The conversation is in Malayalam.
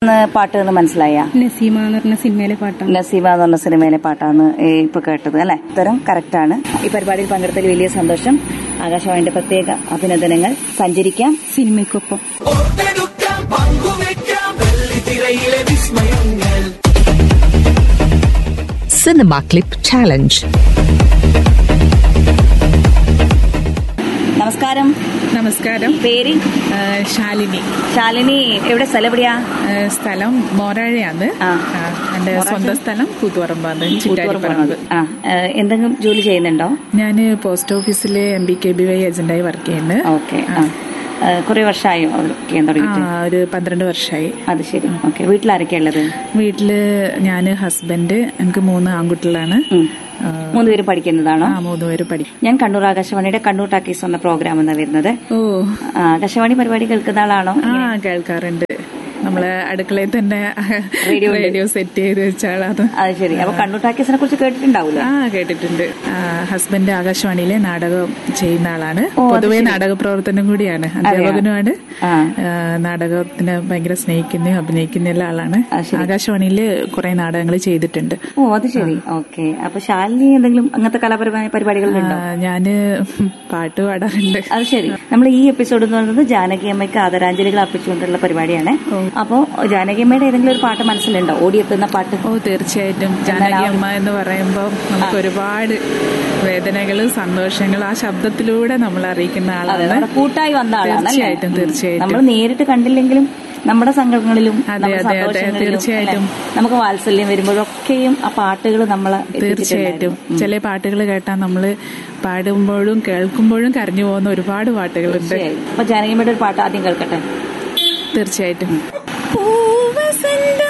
ഇന്ന് പാട്ടുകൾ മനസ്സിലായ നസീമ എന്ന് പറഞ്ഞ സിനിമയിലെ പാട്ടാണ് നസീബ എന്ന് പറഞ്ഞ സിനിമയിലെ പാട്ടാണ് ഈ ഇപ്പൊ കേട്ടത് അല്ലെ ഉത്തരം കറക്റ്റ് ആണ് ഈ പരിപാടിയിൽ പങ്കെടുത്തതിൽ വലിയ സന്തോഷം ആകാശവാണിയുടെ പ്രത്യേക അഭിനന്ദനങ്ങൾ സഞ്ചരിക്കാം സിനിമയ്ക്കൊപ്പം ഓർത്തെടുക്കാം പങ്കുവെക്കാം വെള്ളിത്തിരയിലെ വിസ്മയങ്ങൾ Cinema Clip Challenge. നമസ്കാരം നമസ്കാരം പേര് ആ, ശാലിനി ശാലിനി എവിടെ സ്ഥലം എവിടെയാ ആ, സ്ഥലം മോരാഴയാണ് ആ. ആ, എന്റെ സ്വന്തം സ്ഥലം കൂത്തുപറമ്പാണ് ചിറ്റാരിപ്പറമ്പ് ആ ഏഹ്, എന്തെങ്കിലും ജോലി ചെയ്യുന്നുണ്ടോ ഞാൻ പോസ്റ്റ് ഓഫീസിലെ M B K B Y ഏജന്റായി വർക്ക് ചെയ്യുന്നുണ്ട് ഓക്കെ കുറെ വർഷമായോ വർക്ക് ചെയ്യാൻ ആ തുടങ്ങിയിട്ട് ഒരു പന്ത്രണ്ട് വർഷമായി അത് ശരി ഓക്കെ വീട്ടിലാരൊക്കെയാ ഉള്ളത് വീട്ടില് ഞാൻ ഹസ്ബൻഡ് എനിക്ക് മൂന്ന് ആൺകുട്ടികളാണ് ഉം. ആ, മൂന്നുപേരും പഠിക്കുന്നതാണോ ആ മൂന്ന് പേര് പഠിക്കും ഞാൻ കണ്ണൂർ ആകാശവാണിയുടെ കണ്ണൂർ ടാക്കീസ് എന്ന പ്രോഗ്രാം എന്നാ വരുന്നത് ഓ ആ, ആകാശവാണി പരിപാടി കേൾക്കുന്ന ആളാണോ ആ കേൾക്കാറുണ്ട് നമ്മള് അടുക്കളയിൽ തന്നെ റേഡിയോ ഉണ്ട്. റേഡിയോ സെറ്റ് ചെയ്ത് വെച്ചാളാണ് അത് ശരി അപ്പൊ കണ്ണൂർ ടാക്കീസിനെ കുറിച്ച് കേട്ടിട്ടുണ്ടാവൂലേ ആ കേട്ടിട്ടുണ്ട് ആ, ഹസ്ബൻഡ് ആകാശവാണിയിലെ നാടകം ചെയ്യുന്ന ആളാണ് ഓ, അത് പൊതുവെ ശരി. നാടക പ്രവർത്തനം കൂടിയാണ് അധ്യാപകനുമാണ് ആ. ആ, നാടകത്തിന് ഭയങ്കര സ്നേഹിക്കുന്ന അഭിനയിക്കുന്ന എല്ലാ ആളാണ് അത് ശരി. ആകാശവാണിയിൽ കുറെ നാടകങ്ങൾ ചെയ്തിട്ടുണ്ട് ഓ അത് ശരി ഓക്കെ അപ്പൊ ശാലിനി എന്തെങ്കിലും അങ്ങനത്തെ കലാപരമായ പരിപാടികളുണ്ടോ ആ, ഞാന് പാട്ട് പാടാറുണ്ട് അത് ശരി നമ്മൾ ഈ എപ്പിസോഡ് എന്ന് പറയുന്നത് ജാനകി അമ്മയ്ക്ക് ആദരാഞ്ജലികൾ അർപ്പിച്ചുകൊണ്ടുള്ള പരിപാടിയാണ് അപ്പോ ജാനകി അമ്മയുടെ ഏതെങ്കിലും ഒരു പാട്ട് മനസ്സിലുണ്ടോ ഓടിയെത്തുന്ന പാട്ട് ഓ തീർച്ചയായിട്ടും ജാനകി അമ്മ എന്ന് പറയുമ്പോൾ നമുക്ക് ഒരുപാട് വേദനകളും സന്തോഷങ്ങളും ആ ശബ്ദത്തിലൂടെ നമ്മൾ അറിയിക്കുന്ന അതെ ആളാണ് നമ്മുടെ കൂട്ടായി വന്ന ആളാണ് തീർച്ചയായിട്ടും, തീർച്ചയായിട്ടും. നമ്മൾ നേരിട്ട് കണ്ടില്ലെങ്കിലും നമ്മുടെ സങ്കടങ്ങളിലും അതെ, നമ്മുടെ അതെ, അതെ, സന്തോഷങ്ങളിലും, തീർച്ചയായിട്ടും. അല്ലേ? നമുക്ക് വാത്സല്യം വരുമ്പോഴൊക്കെയും ആ പാട്ടുകൾ നമ്മളെ തീർച്ചയായിട്ടും ചില പാട്ടുകൾ കേട്ടാൽ നമ്മൾ പാടുമ്പോഴും കേൾക്കുമ്പോഴും കരഞ്ഞു പോകുന്ന ഒരുപാട് പാട്ടുകളുണ്ട് തീർച്ചയായും അപ്പൊ ജാനകിയമ്മയുടെ ഒരു പാട്ട് ആദ്യം കേൾക്കട്ടെ തീർച്ചയായിട്ടും പൂവസന്ത